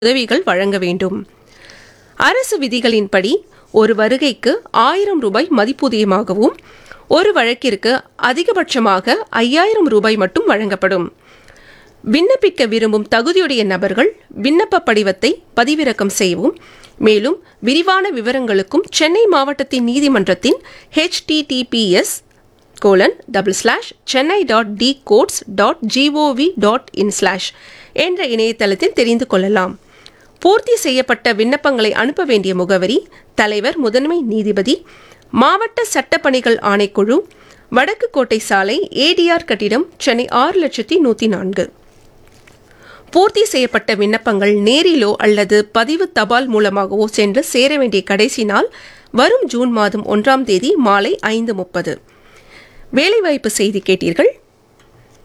உதவிகள் வழங்க வேண்டும் அரசு விதிகளின்படி ஒரு வருகைக்கு ஆயிரம் ரூபாய் மதிப்பூதியமாகவும் ஒரு வழக்கிற்கு அதிகபட்சமாக ஐயாயிரம் ரூபாய் மட்டும் வழங்கப்படும் விண்ணப்பிக்க விரும்பும் தகுதியுடைய நபர்கள் விண்ணப்ப படிவத்தை பதிவிறக்கம் செய்யவும் மேலும் விரிவான விவரங்களுக்கும் சென்னை மாவட்டத்தின் நீதிமன்றத்தின் HTTPS colon double slash Chennai dot D courts dot GOV dot IN slash என்ற இணையதளத்தில் தெரிந்து கொள்ளலாம் பூர்த்தி செய்யப்பட்ட விண்ணப்பங்களை அனுப்ப வேண்டிய முகவரி தலைவர் முதன்மை நீதிபதி மாவட்ட சட்டப்பணிகள் ஆணைக்குழு வடக்கு கோட்டை சாலை ஏடிஆர் கட்டிடம் சென்னை ஆறு லட்சத்தி நூற்றி நான்கு பூர்த்தி செய்யப்பட்ட விண்ணப்பங்கள் நேரிலோ அல்லது பதிவு தபால் மூலமாகவோ சென்று சேர வேண்டிய கடைசி நாள் வரும் ஜூன் மாதம் ஒன்றாம் தேதி மாலை ஐந்து முப்பது வேலைவாய்ப்பு செய்தி கேட்டீர்கள்